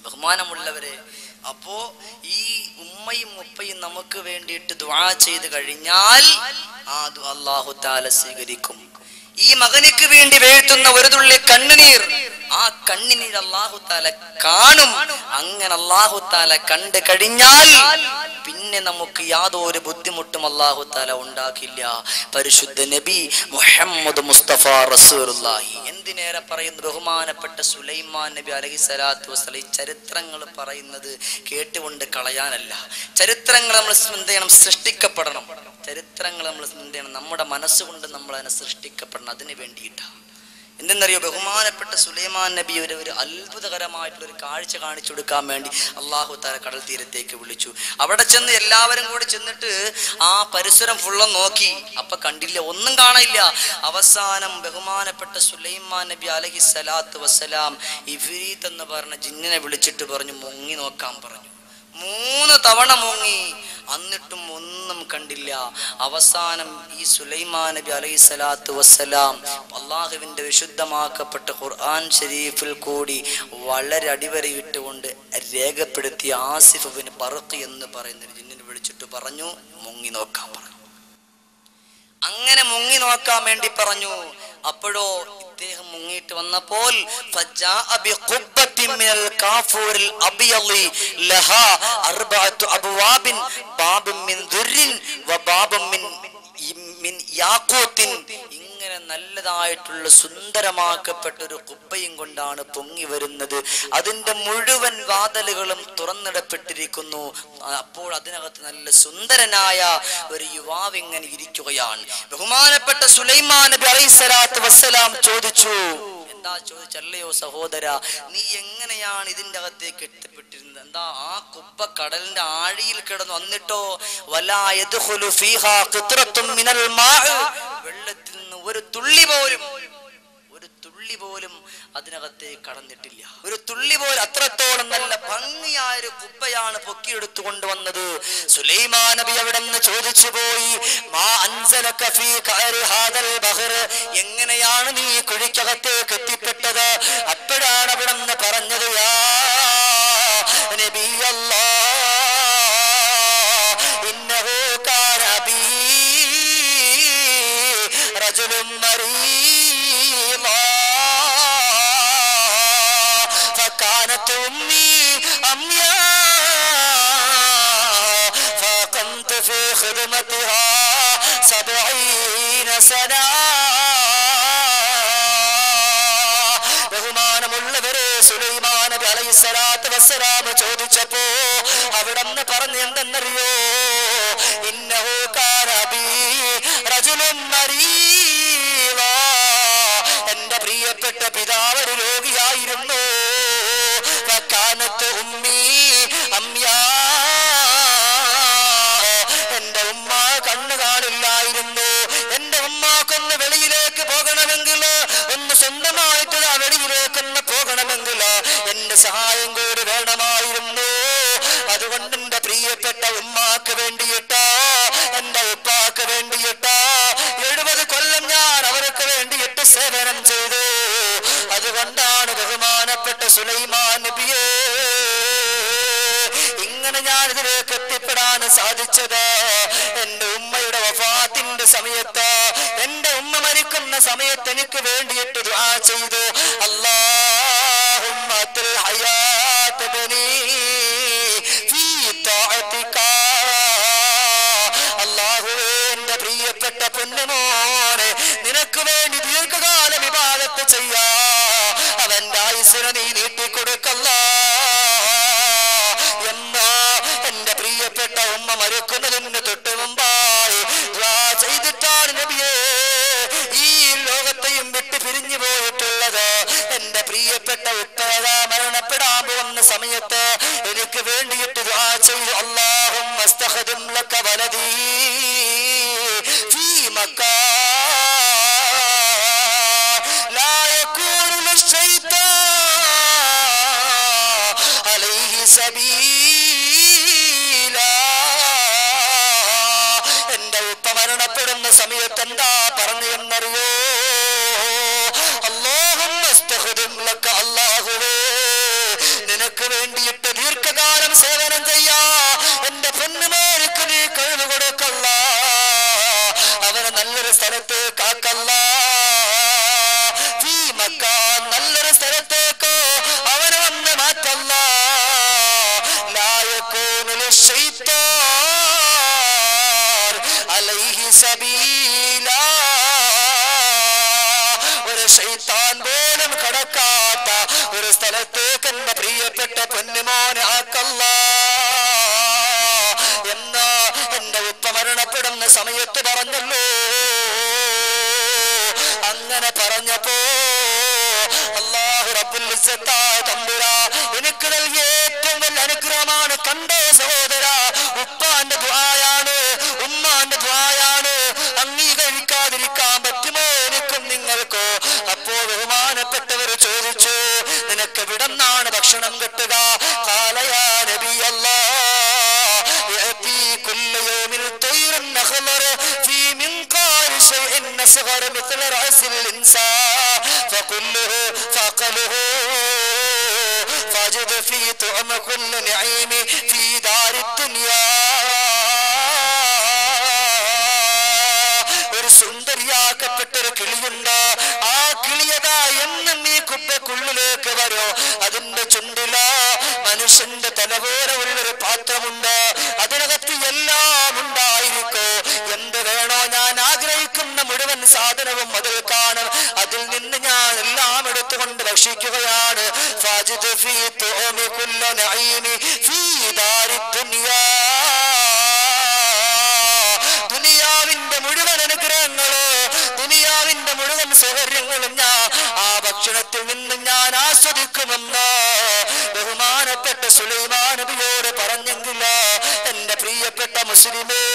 ബഹുമാനമുള്ളവരെ അപ്പോ ഈ ഉമ്മയും ഉപ്പയും നമുക്ക് വേണ്ടിയിട്ട് ദുആ ചെയ്ത് കഴിഞ്ഞാൽ ആ ദുആ അല്ലാഹു താല സ്വീകരിക്കും ഈ മകനിക്ക് വേണ്ടി വീഴ്ത്തുന്ന ഒരു തുള്ളി കണ്ണുനീർ ആ കണ്ണിനീർ അല്ലാഹു താല കാണും അങ്ങനെ അല്ലാഹു താല കണ്ടു കഴിഞ്ഞാൽ പിന്നെ നമുക്ക് യാതൊരു ബുദ്ധിമുട്ടും അല്ലാഹു താല ഉണ്ടാക്കില്ല പരിശുദ്ധ നബി മുഹമ്മദ് മുസ്തഫ റസൂലുള്ളാഹി എന്തിനേറെ പറയുന്നു ബഹുമാനപ്പെട്ട സുലൈമാൻ നബി അലഹി സ്വലാത്തു വസ്സലം ഈ ചരിത്രങ്ങൾ പറയുന്നത് കേട്ടുകൊണ്ട് കളയാനല്ല ചരിത്രങ്ങൾ നമ്മൾ എന്ത് ചെയ്യണം സൃഷ്ടിക്കപ്പെടണം ചരിത്രങ്ങൾ നമ്മൾ എന്ത് ചെയ്യണം നമ്മുടെ മനസ്സുകൊണ്ട് നമ്മൾ അതിനെ സൃഷ്ടിക്കപ്പെടണം അതിന് വേണ്ടിയിട്ടാണ് എന്തെന്നറിയോ ബഹുമാനപ്പെട്ട സുലൈമാൻ നബി ഒരു ഒരു അത്ഭുതകരമായിട്ടുള്ള ഒരു കാഴ്ച കാണിച്ചു കൊടുക്കാൻ വേണ്ടി അള്ളാഹു താല കടൽ തീരത്തേക്ക് വിളിച്ചു അവിടെ ചെന്ന് എല്ലാവരും കൂടി ചെന്നിട്ട് ആ പരിസരം ഫുള്ളും നോക്കി അപ്പൊ കണ്ടില്ല ഒന്നും കാണില്ല അവസാനം ബഹുമാനപ്പെട്ട സുലൈമാൻ നബി അലഹി സ്വലാത്തു വസ്സലാം ഇഫ്രീത്ത് എന്ന് പറഞ്ഞ ജിന്നിനെ വിളിച്ചിട്ട് പറഞ്ഞു മുങ്ങി നോക്കാൻ പറഞ്ഞു മൂന്ന് തവണ മുങ്ങി എന്നിട്ടും ഒന്നും കണ്ടില്ല അവസാനം ഈ സുലൈമാൻ നബി അലൈഹി സ്വലാത്തു വസ്സലാം അള്ളാഹുവിന്റെ വിശുദ്ധമാക്കപ്പെട്ട ഖുർആൻ ഷരീഫിൽ കൂടി വളരെ അടിവരയിട്ടുകൊണ്ട് രേഖപ്പെടുത്തിയ ആസിഫ് ബിൻ ബർഖ് എന്ന് പറയുന്ന ഒരു ജിന്നിനെ വിളിച്ചിട്ട് പറഞ്ഞു മുങ്ങി നോക്കാൻ പറഞ്ഞു അങ്ങനെ മുങ്ങി നോക്കാൻ വേണ്ടി പറഞ്ഞു അപ്പോഴോ ഇദ്ദേഹം മുങ്ങിയിട്ട് വന്നപ്പോൾ فجاء بقبة من الكافور الأبيض لها أربعة أبواب باب من ذر وباب من من ياقوت ഇങ്ങനെ നല്ലതായിട്ടുള്ള സുന്ദരമാക്കപ്പെട്ട ഒരു കുപ്പയും കൊണ്ടാണ് പൊങ്ങി വരുന്നത് അതിന്റെ മുഴുവൻ വാതിലുകളും തുറന്നിടപ്പെട്ടിരിക്കുന്നു അപ്പോൾ അതിനകത്ത് നല്ല സുന്ദരനായ ഒരു യുവാവ് ഇങ്ങനെ ഇരിക്കുകയാണ് ബഹുമാനപ്പെട്ട സുലൈമാൻ നബി അലൈഹി സ്വലാത്തു വസ്സലാം ചോദിച്ചു എന്താ ചോദിച്ചല്ലയോ സഹോദര നീ എങ്ങനെയാണ് ഇതിന്റെ അകത്തേക്ക് എത്തപ്പെട്ടിരുന്നത് എന്താ ആ കുപ്പ കടലിന്റെ ആഴിയിൽ കിടന്നു വന്നിട്ടോ വലാ യദ്ഖുലു ഫീഹാ ഖിത്റത്തും മിനൽ മാഅ് വെള്ളത്തിൽ നിന്ന് ഒരു തുള്ളി പോലും ഒരു തുള്ളി പോലും അതിനകത്തേക്ക് കടന്നിട്ടില്ല ഒരു തുള്ളി പോലും അത്രത്തോളം നല്ല ഭംഗിയായ ഒരു കുപ്പയാണ് പൊക്കിയെടുത്തു കൊണ്ടുവന്നത് സുലൈമാൻ നബി അവിടെ നിന്ന് ചോദിച്ചു പോയി മാ അൻസലക ഫീ കഅരി ഹാദൽ ബഹർ എങ്ങനെയാണ് നീ ഈ കുഴിക്കകത്തേക്ക് എത്തിപ്പെട്ടത് അപ്പോഴാണ് അവിടെ നിന്ന് പറഞ്ഞത് യാ നബിയല്ലാ ഇന്നഹു കാന ബീ റജുലുൻ മരീളാ فكانت أمي أمياء فقمت في خدمتها سبعين سنة ബഹുമാനമുള്ളവരെ സുലൈമാൻ നബി അലൈഹി സ്വലാത്തു വസ്സലാം ചോദിച്ചപ്പോ അവിടെ നിന്ന് പറഞ്ഞു എന്തെന്നറിയോ ഇന്നഹു കാന ബീ റജുലുൻ മരീളാ എന്റെ പ്രിയപ്പെട്ട പിതാവ് ഒരു രോഗിയായിരുന്നു വക്കാനത്ത് ഉമ്മി അമ്യാ എന്റെ ഉമ്മ കണ്ണു കാണില്ലായിരുന്നു എന്റെ ഉമ്മാക്കൊന്ന് വെളിയിലേക്ക് പോകണമെങ്കിൽ ഒന്ന് സ്വന്തമായിട്ട് ആ വെളിയിലേക്കൊന്ന് പോകണമെങ്കിൽ എന്റെ സഹായം കൂടി വേണമായിരുന്നു അതുകൊണ്ട് എന്റെ പ്രിയപ്പെട്ട ഉമ്മാക്ക് വേണ്ടിയിട്ട് എന്റെ ഉപ്പാക്ക് വേണ്ടിയിട്ട് എഴുപത് കൊല്ലം ഞാൻ അവർക്ക് വേണ്ടിയിട്ട് സേവനം ചെയ്തു അതുകൊണ്ടാണ് ബഹുമാനപ്പെട്ട സുലൈമാൻ നബിയേ ഇങ്ങനെ ഞാൻ ഇതിലേക്ക് എത്തിപ്പെടാൻ സാധിച്ചത് എന്റെ ഉമ്മയുടെ വഫാത്തിന്റെ സമയത്ത് എന്റെ ഉമ്മ മരിക്കുന്ന സമയത്ത് എനിക്ക് വേണ്ടിയിട്ട് ദുആ ചെയ്തു അല്ലാഹുമ്മത്തിൽ ഹയാത്ത് ബനി ഫീ തഅതിക അല്ലാഹുവേ എന്റെ പ്രിയപ്പെട്ട പൊന്നുമോനെ നിനക്ക് വേണ്ടി ദീർഘകാല വിവാദത്ത് ചെയ്യാ അവന്റെ ആയുസിനെ നീ നീട്ടിക്കൊടുക്കല്ല എന്നാ എന്റെ പ്രിയപ്പെട്ട ഉമ്മ മരിക്കുന്നതിന് തൊട്ട് മുമ്പായി ദുആ ചെയ്തിട്ടാണ് നബിയേ ഈ ലോകത്തെയും വിട്ട് പിരിഞ്ഞു പോയിട്ടുള്ളത് എന്റെ പ്രിയപ്പെട്ട ഉപ്പേത മരണപ്പെടാൻ പോകുന്ന സമയത്ത് എനിക്ക് വേണ്ടിയിട്ട് ദുആ ചെയ്തു അല്ലാഹും അസ്തഖദിം ലക വലദീ ഫീ മക്കാ لا يكون للشيطان عليه سبيلا എന്റെ ഉപ്പ മരണപ്പെടുന്ന സമയത്ത് എന്താ പറഞ്ഞു എന്നറിയോ അല്ലാഹുമ്മ അസ്തഖദിം ലക അല്ലാഹുവേ നിനക്ക് വേണ്ടിയിട്ട് ദീർഘകാലം സേവനം ചെയ്യാ എന്റെ പൊന്നുമോനിക്ക് നീ കഴിവ് കൊടുക്കല്ല അവനെ നല്ലൊരു സ്ഥലത്ത് കാക്കല്ല ഫീ മക്ക നല്ലൊരു സ്ഥലത്തേക്ക് അവനെ വന്ന് മാറ്റല്ല ലായക്കൂനുൽ ശൈത്താൻ അലൈഹി സബീലാ ഒരു ശൈത്താൻ പോലും കടക്കാത്ത ഒരു സ്ഥലത്തേക്ക് എന്റെ പ്രിയപ്പെട്ട പൊന്നുമോനെ ആക്കല്ല എന്ന് എന്റെ ഉപ്പ മരണപ്പെടുന്ന സമയത്ത് പറഞ്ഞല്ലോ അങ്ങനെ പറഞ്ഞപ്പോ അള്ളാഹു റബ്ബുൽ ഇസ്സത്തായ തമ്പുരാ എനിക്ക് നൽകിയ ഏറ്റവും വലിയ അനുഗ്രഹമാണ് കണ്ടേ സഹോദര ഉപ്പാന്റെ ദ്വായാണ് ഉമ്മാന്റെ ദ്വായാണ് അംഗീകരിക്കാതിരിക്കാൻ പറ്റുമോ എനിക്കും നിങ്ങൾക്കോ അപ്പോ ബഹുമാനപ്പെട്ടവർ ചോദിച്ചു നിനക്ക് എവിടെന്നാണ് ഭക്ഷണം കിട്ടുക കാലയാ നബിയല്ലാ يأتي كل يوم الطير النخمر في منقار شيء نصغر مثل رأس الإنسان فكله فأقله فاجد في طعم كل نعيم في دار الدنيا ഒരു സുന്ദരിയാക്കപ്പെട്ട ഒരു കിളിയുണ്ട് ആ കിളിയതാ എന്നും നീ കുപ്പക്കുള്ളിലേക്ക് വരോ അതിന്റെ ചുണ്ടില മനുഷ്യന്റെ തല പോലെ ഉള്ളൊരു പാത്രമുണ്ട് അതിനകത്ത് എല്ലാം ഉണ്ടായിരിക്കോ എന്ത് വേണോ ഞാൻ ആഗ്രഹിക്കുന്ന മുഴുവൻ സാധനവും അതിൽ കാണും അതിൽ നിന്ന് ഞാൻ എല്ലാം എടുത്തുകൊണ്ട് ഭക്ഷിക്കുകയാണ് ഫാജിദ് ഫീ തുഅമി കുല്ല നഈമി ഫീ ദാരി ദുനിയാ ദുനിയാവിന്റെ മുഴുവൻ അനുഗ്രഹങ്ങള് ദുനിയാവിന്റെ മുഴുവൻ സൗകര്യങ്ങളും ഞാൻ ആ ഭക്ഷണത്തിൽ നിന്ന് ഞാൻ ആസ്വദിക്കുമെന്ന് ബഹുമാനപ്പെട്ട സുലൈമാൻ നബിയോട് പറഞ്ഞെങ്കില എന്റെ പ്രിയപ്പെട്ട മുസ്ലിമേ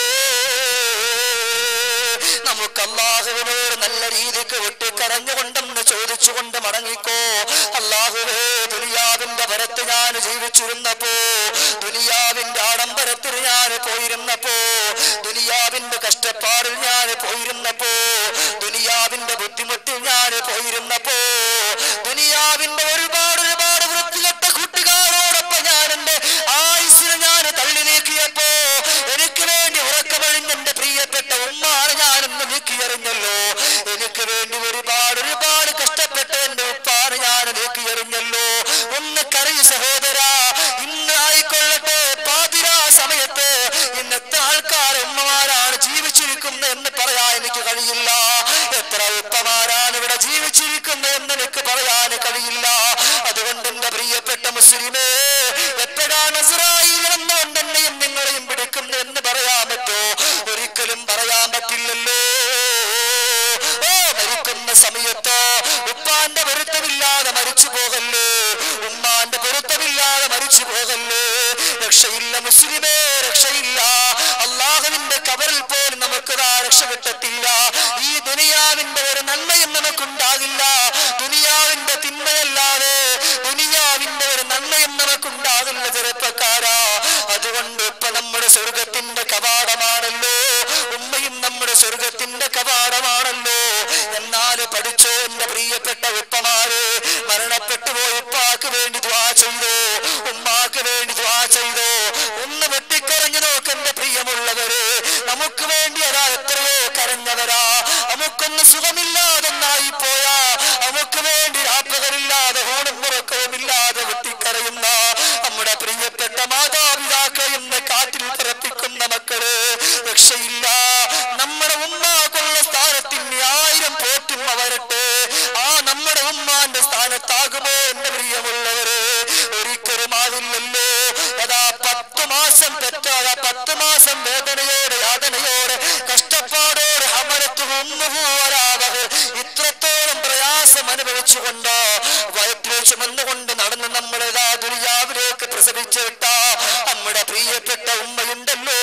നമുക്ക് അള്ളാഹുവിനോട് നല്ല രീതിക്ക് വെട്ടിക്കരഞ്ഞുകൊണ്ടെന്ന് ചോദിച്ചുകൊണ്ട് മടങ്ങിക്കോ അള്ളാഹുവേ ദുനിയാവിന്റെ ഭരത്ത് ഞാൻ ജീവിച്ചിരുന്നപ്പോ ദുനിയാവിന്റെ ആഡംബരത്തിൽ ഞാൻ പോയിരുന്നപ്പോ ദുനിയാവിന്റെ കഷ്ടപ്പാടിൽ ഞാൻ പോയിരുന്നപ്പോ ദുനിയാവിന്റെ ബുദ്ധിമുട്ടിൽ ഞാൻ പോയിരുന്നപ്പോ ദുനിയാവിന്റെ ഒരുപാട് ഒരുപാട് വൃത്തികെട്ട കൂട്ടുകാരോടൊപ്പം ഞാൻ എന്റെ ആയുസിനെ ഞാൻ തള്ളി നീക്കിയപ്പോ എനിക്ക് വേണ്ടി ഉറക്കമഴിഞ്ഞ എന്റെ പ്രിയപ്പെട്ട ഉമ്മാണ് ഞാനെന്ന് നീക്കിയെറിഞ്ഞല്ലോ എനിക്ക് വേണ്ടി ഒരുപാട് ഒരുപാട് കഷ്ടപ്പെട്ട എന്റെ ഉപ്പാണ് ഞാൻ നീക്കിയെറിഞ്ഞല്ലോ ഒന്ന് കരയു സഹോദര ഇന്ന് ആയിക്കൊള്ളട്ടെ പാതിരാ സമയത്ത് ഇന്നത്തെ ആൾക്കാർ ഉമ്മമാരാണ് ജീവിച്ചിരിക്കുന്നത് എന്ന് പറയാൻ എനിക്ക് കഴിയില്ല എത്ര ഉപ്പമാരാണ് ഇവിടെ ജീവിച്ചിരിക്കുന്നത് എന്ന് എനിക്ക് പറയാൻ കഴിയില്ല അതുകൊണ്ട് എന്റെ പ്രിയപ്പെട്ട മുസ്ലിമേ എപ്പോഴാണ് ഇസ്രായേൽ എന്നുകൊണ്ട് എന്നെയും നിങ്ങളെയും പിടിക്കുന്നത് എന്ന് പറയാൻ പറ്റോ ഒരിക്കലും പറയാൻ പറ്റില്ലല്ലോ ഓ മരിക്കുന്ന സമയത്ത് ഉപ്പാന്റെ പൊരുത്തമില്ലാതെ മരിച്ചു പോകല്ലേ ഉമ്മാന്റെ പൊരുത്തമില്ലാതെ മരിച്ചു പോകല്ലേ രക്ഷയില്ല മുസ്ലിമേ രക്ഷയില്ല അള്ളാഹുവിന്റെ കബറിൽ പോലും നമുക്ക് ആ രക്ഷ കിട്ടത്തില്ല ഈ ദുനിയാവിന്റെ ഒരു നന്മയും നമുക്കുണ്ടാകില്ല ദുനിയാവിന്റെ തിന്മയല്ലാതെ ദുനിയാവിന്റെ ഒരു നന്മയും നമുക്കുണ്ടാകില്ല ചെറുപ്പക്കാരാ അതുകൊണ്ട് ഇപ്പൊ നമ്മുടെ സ്വർഗത്തിന്റെ കവാടമാണല്ലോ ഉമ്മയും നമ്മുടെ സ്വർഗത്തിന്റെ കവാടമാണല്ലോ എന്നാൽ പഠിച്ചോ എന്റെ പ്രിയപ്പെട്ട ഉപ്പമാര് മരണപ്പെട്ടു പോയി ഉപ്പാക്ക് വേണ്ടി ദ്വാ ചെയ്തോ ഉമ്മാക്ക് വേണ്ടി ദ്വാ ചെയ്തോ ഒന്ന് വെട്ടിക്കരഞ്ഞു നോക്കെന്റെ പ്രിയമുള്ളവര് നമുക്ക് വേണ്ടി അതാ എത്രയോ കരഞ്ഞവരാ നമുക്കൊന്ന് സുഖമില്ലാതെന്നായി പോയാ നമുക്ക് വേണ്ടി രാപ്പകരില്ലാതെ ഹോണും മുറക്കവുമില്ലാതെ വെട്ടിക്കരയുന്ന നമ്മുടെ പ്രിയപ്പെട്ട മാതാപിതാക്കൾ ഇന്ന് കാറ്റിൽ പിറപ്പിക്കുന്ന മക്കള് രക്ഷയില്ല നമ്മുടെ ഉമ്മാക്കുള്ള സ്ഥാനത്തിന് ആയിരം പോറ്റും വരട്ടെ ആ നമ്മുടെ ഉമ്മാന്റെ സ്ഥാനത്താകുമോ എന്റെ പ്രിയമുള്ളവര് ഒരിക്കലും ആവില്ലല്ലോ അതാ പത്ത് മാസം പെറ്റാതെ പത്ത് മാസം വേദനയോടെ യാതനയോടെ കഷ്ടപ്പാടോടെ അമരത്തു ഒന്നുപോരാവത് ഇത്രത്തോളം പ്രയാസം അനുഭവിച്ചുകൊണ്ട് വയറ്റിൽ ചുമന്നുകൊണ്ട് നടന്ന് നമ്മളേതാ ദുരിയാവിലേക്ക് പ്രസവിച്ചിട്ട നമ്മുടെ പ്രിയപ്പെട്ട ഉമ്മയുണ്ടല്ലോ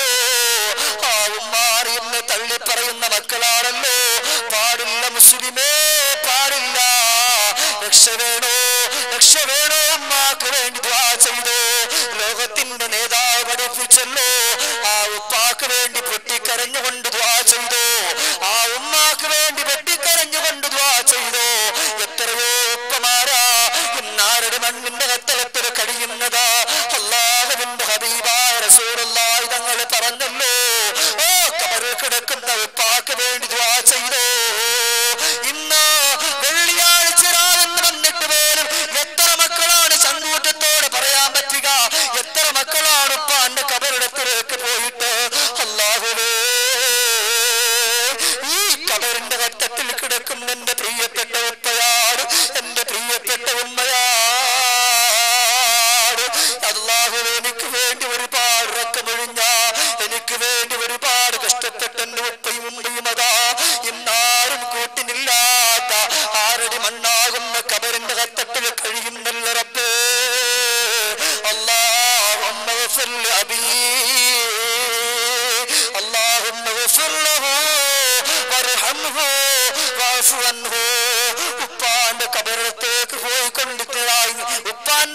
ആ ഉമ്മാർ ഇന്ന് തള്ളി പറയുന്ന മക്കളാണല്ലോ പാടില്ല മുസ്ലിമേ പാടില്ല രക്ഷ വേണോ രക്ഷ വേണോ ഉമ്മാക്ക് വേണ്ടി ദ്വാ ചെയ്തോ ലോകത്തിന്റെ നേതാവ് പഠിപ്പിച്ചല്ലോ ആ ഉപ്പാക്ക് വേണ്ടി പൊട്ടിക്കരഞ്ഞുകൊണ്ട് ദ്വാ ചെയ്തോ ആ ഉമ്മാക്ക് വേണ്ടി പൊട്ടിക്കരഞ്ഞുകൊണ്ട് ദ്വാ ചെയ്തോ എത്രയോ ഉപ്പമാരാ ഇന്നാരുടെ മണ്ണിന്റെ കത്തളത്തിൽ കഴിയുന്ന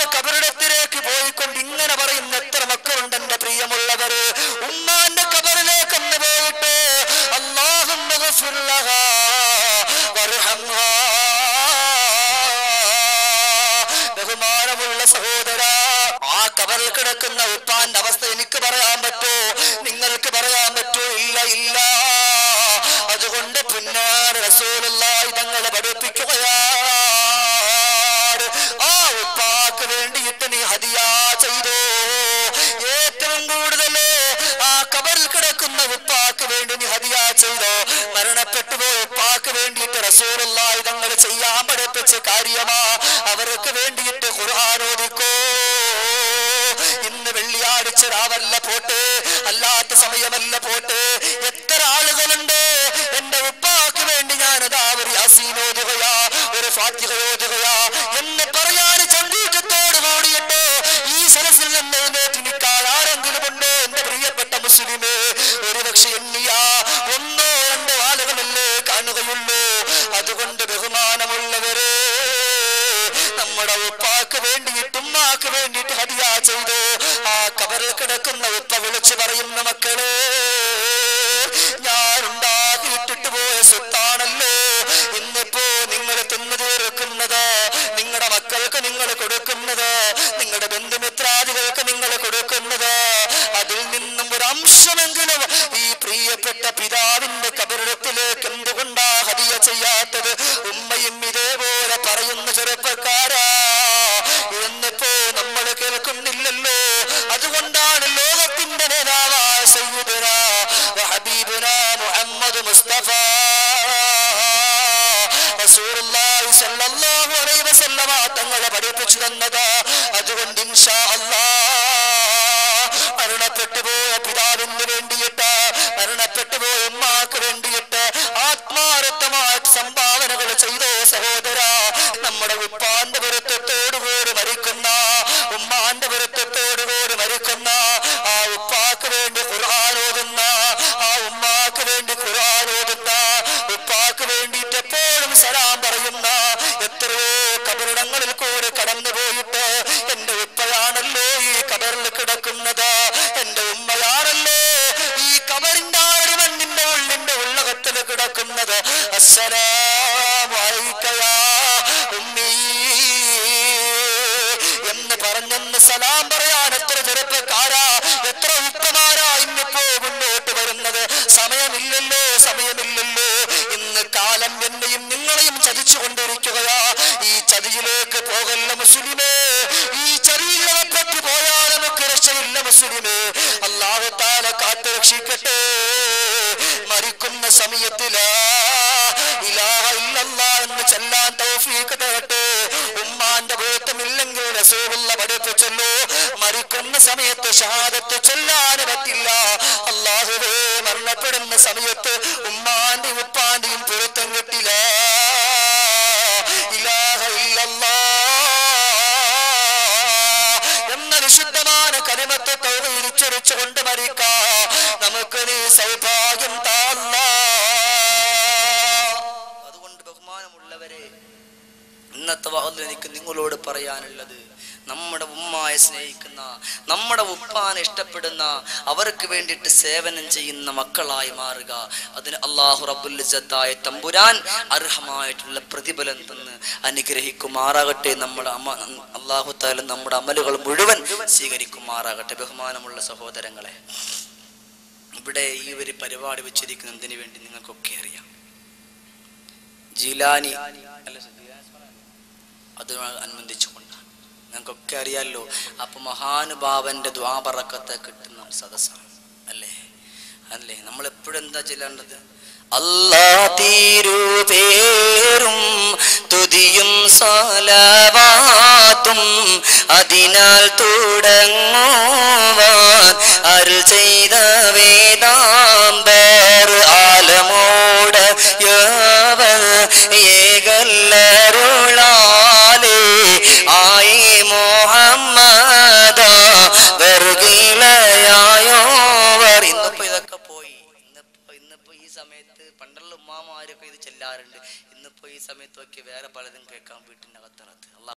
കബറിടത്തിലേക്ക് പോയിക്കൊണ്ട് ഇങ്ങനെ പറയുന്ന എത്ര മക്കളുണ്ട് എന്റെ പ്രിയമുള്ളവര് ഉമ്മാന്റെ കബറിലേക്ക് ഒന്ന് പോയിട്ട് അള്ളാഹും ബഹുമാനമുള്ള സഹോദര ആ കബറിൽ കിടക്കുന്ന ഉപ്പാന്റെ അവസ്ഥ എനിക്ക് പറയാൻ പറ്റോ നിങ്ങൾക്ക് പറയാൻ പറ്റോ ഇല്ല ഇല്ല അതുകൊണ്ട് പുന്നാർ റസൂലുള്ള ഇതങ്ങളെ പഠിപ്പിക്കുകയാണ് ആ ഉപ്പാക്ക് വേണ്ടിയിട്ട് നീ ഹദിയ ചെയ്തോ ഏറ്റവും കൂടുതൽ ആ കബറിൽ കിടക്കുന്ന ഉപ്പാക്ക് വേണ്ടി നീ ഹദിയ ചെയ്തോ മരണപ്പെട്ടു പോയ ഉപ്പാക്ക് വേണ്ടിയിട്ട് റസൂലുള്ള ഇതങ്ങൾ ചെയ്യാൻ പഠിപ്പിച്ച കാര്യമാ അവർക്ക് വേണ്ടിയിട്ട് ഖുർആൻ ഓദിക്കോ ഇന്ന് വെള്ളിയാഴ്ച രാവല്ല പോട്ടെ അല്ലാത്ത സമയമല്ല പോട്ടെ എത്ര ആളുകളുണ്ട് എന്റെ ഉപ്പാക്ക് വേണ്ടി ഞാനതാ ഒരു യാസീനോതുകയാ ഒരു ഫാത്തിഹയോതുകയാ എന്ന് പറയാൻ ചങ്കൂറ്റത്തോട് കൂടിയിട്ട് ഈ സരസിൽ നിന്ന് എഴുന്നേറ്റ് നിൽക്കാൻ ആരെങ്കിലും ഉണ്ടോ എന്റെ പ്രിയപ്പെട്ട മുസ്ലിമേ ഒരുപക്ഷെ എണ്ണിയാ ഒന്നോ രണ്ടോ ആളുകളല്ലേ കാണുകയുള്ളൂ അതുകൊണ്ട് ബഹുമാനമുള്ളവരെ നമ്മുടെ ഉപ്പാക്ക് വേണ്ടിയിട്ട് ഉമ്മാക്ക് വേണ്ടിയിട്ട് ഹദിയ ചെയ്തു ആ കബറിൽ കിടക്കുന്ന ഉപ്പ വിളിച്ചു പറയുന്ന മക്കളെ ഞാൻ ഉണ്ടാക്കിയിട്ടിട്ട് പോയ സ്വത്താണല്ലോ ഇന്നിപ്പോ നിങ്ങൾ തിന്നു തീർക്കുന്നത് നിങ്ങളുടെ മക്കൾക്ക് നിങ്ങൾ കൊടുക്കുന്നത് നിങ്ങളുടെ ബന്ധുമിത്രാദികൾക്ക് നിങ്ങൾ കൊടുക്കുന്നത് അതിൽ നിന്നും ഒരു അംശമെങ്കിലും ഈ പ്രിയപ്പെട്ട പിതാവിന്റെ കബറിടത്തിലേക്ക് എന്തുകൊണ്ടാ ഹദിയ ചെയ്യാത്തത് ഉമ്മയും ഇതേപോലെ പറയുന്ന ചെറുപ്പക്കാരാ എന്നിപ്പോ നമ്മൾ കേൾക്കുന്നില്ലല്ലോ അതുകൊണ്ടാണ് ലോകത്തിന്റെ നേതാവായ സയ്യിദുന ഹബീബുന മുഹമ്മദ് മുസ്തഫ റസൂലുള്ളാഹി സ്വല്ലല്ലാഹു അലൈഹി വസല്ലമ തങ്ങളെ പഠിപ്പിച്ചു തന്നത് അതുകൊണ്ട് ഇൻഷാ അല്ലാഹ് മരണപ്പെട്ടു പോയ പിതാവിന് വേണ്ടിയിട്ട് മരണപ്പെട്ടു പോയ ഉമ്മാക്ക് വേണ്ടിയിട്ട് ആത്മാർത്ഥമായിട്ട് സംഭാവനകൾ ചെയ്തോ സഹോദര നമ്മുടെ ഉപ്പാന്റെ പൊരുത്തത്തോടുകൂടി മരിക്കുന്ന ഉമ്മാന്റെ പൊരുത്തത്തോടുകൂടി മരിക്കുന്ന ആ ഉപ്പാക്ക് വേണ്ടി ഖുർആൻ ഓതുന്ന ആ ഉമ്മാക്ക് വേണ്ടി ഖുർആൻ ഓതുന്ന ഉപ്പാക്ക് വേണ്ടിയിട്ട് എപ്പോഴും സലാം പറയുന്ന എത്രയോ കബറിടങ്ങളിൽ കൂടെ കടന്നു പോയിട്ട് എന്റെ ഉപ്പയാണല്ലോ ഈ കബറിൽ കിടക്കുന്നത് എന്റെ ഉമ്മയാണല്ലോ ഈ കബറിന്റെ ആറ് മണ്ണിന്റെ ഉള്ളിന്റെ ഉള്ളകത്തിൽ കിടക്കുന്നത് അസ്സലാമലൈക്കയാ ഉമ്മീ എന്ന് പറഞ്ഞെന്ന് സലാം പറയാൻ എത്ര ചെറുപ്പക്കാരാ എത്ര ഉപ്പമാരാ ഇന്നിപ്പോ മുന്നോട്ട് വരുന്നത് സമയമില്ലല്ലോ സമയമില്ലല്ലോ ഇന്ന് കാലം എന്നെയും നിങ്ങളെയും ചതിച്ചു കൊണ്ടിരിക്കുകയാ ഈ ചതിയിലേക്ക് പോകല്ല മുസ്ലിമേ ഈ ചതിയിലകപ്പെട്ടു പോയാൽ നമുക്ക് രക്ഷയില്ല മുസ്ലിമേ അള്ളാഹുത്താല കാത്തു രക്ഷിക്കട്ടെ മരിക്കുന്ന സമയത്തില് ഇലാഹ ഇല്ലല്ലാ എന്ന് ചെല്ലാൻ തൗഫീക്ക് തരട്ടെ ഉമ്മാന്റെ ബോധമില്ലെങ്കിൽ റസൂലുള്ള പഠിപ്പിച്ചല്ലോ മരിക്കുന്ന സമയത്ത് ഷഹാദത്ത് ചൊല്ലാൻ പറ്റില്ല അള്ളാഹുവേ മരണപ്പെടുന്ന സമയത്ത് ഉമ്മാന്റെയും ഉപ്പാന്റെയും പൊരുത്തം കിട്ടില്ല ഇലാഹ ഇല്ലല്ലാ എന്ന വിശുദ്ധമായ കലിമത്തെ തൗഹീദിച്ചൊരിച്ചുകൊണ്ട് മരിക്കാ നമുക്ക് നീ സൗഭാഗ്യം താന്ന അതുകൊണ്ട് ബഹുമാനമുള്ളവരെ ഇന്നത്തെ വാഹനം എനിക്ക് നിങ്ങളോട് പറയാനുള്ളത് നമ്മുടെ ഉമ്മായെ സ്നേഹിക്കുന്ന നമ്മുടെ ഉപ്പാനെ ഇഷ്ടപ്പെടുന്ന അവർക്ക് വേണ്ടിയിട്ട് സേവനം ചെയ്യുന്ന മക്കളായി മാറുക അതിന് അള്ളാഹു റബുല്ലായ തമ്പുരാൻ അർഹമായിട്ടുള്ള പ്രതിഫലം തന്ന് അനുഗ്രഹിക്കുമാറാകട്ടെ നമ്മുടെ അമ്മ അള്ളാഹു താല നമ്മുടെ അമലുകൾ മുഴുവൻ സ്വീകരിക്കുമാറാകട്ടെ ബഹുമാനമുള്ള സഹോദരങ്ങളെ ഇവിടെ ഈ ഒരു പരിപാടി വെച്ചിരിക്കുന്നതിന് വേണ്ടി നിങ്ങൾക്കൊക്കെ അറിയാം ജിലാനി അല്ല അതിനോടനുബന്ധിച്ചുകൊണ്ടാണ് ഞങ്ങൾക്കൊക്കെ അറിയാമല്ലോ അപ്പൊ മഹാനുഭാവന്റെ ദ്വാപറക്കത്തെ കിട്ടുന്ന സദസ്സാണ് അല്ലേ അല്ലേ നമ്മൾ എപ്പോഴും എന്താ ചെല്ലേണ്ടത് അല്ലാ തീരുപേരും തുതിയും സലവാത്തും അതിനാൽ തുടങ്ങുവാൻ അരുൾ ചെയ്ത വേദാംബർ ആലമോട് യവൽ ഏകല്ലരുളാലേ ആയി മുഹമ്മദ വെറുകിലയായോവർ ഇന്നിപ്പോ ഇതൊക്കെ പോയി ഇന്നിപ്പോ ഇന്നിപ്പോ ഈ സമയത്ത് പണ്ടുള്ള ഉമ്മാമാരൊക്കെ ഇത് ചെല്ലാറുണ്ട് ഇന്നിപ്പോ ഈ സമയത്തൊക്കെ വേറെ പലതും കേൾക്കാൻ വീട്ടിനകത്തിനകത്ത് അള്ളാഹ്